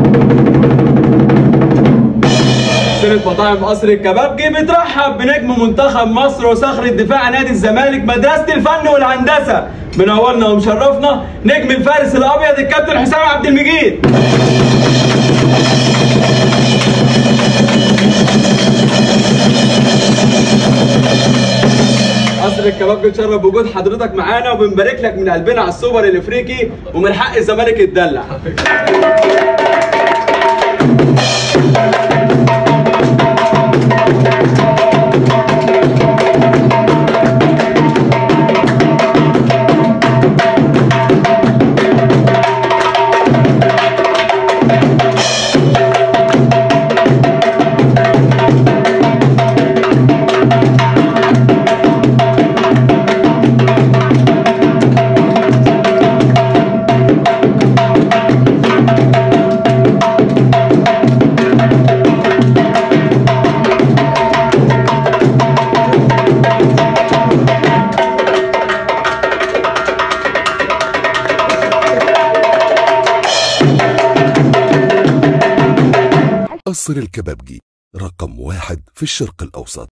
سلسلة مطاعم قصر الكبابجي بترحب بنجم منتخب مصر وصخر الدفاع نادي الزمالك مدرسة الفن والهندسة منورنا ومشرفنا نجم الفارس الأبيض الكابتن حسام عبد المجيد قصر الكباب بيتشرف بوجود حضرتك معانا وبنبارك لك من قلبنا على السوبر الافريقي ومن حق الزمالك يتدلع قصر الكبابجي رقم واحد في الشرق الأوسط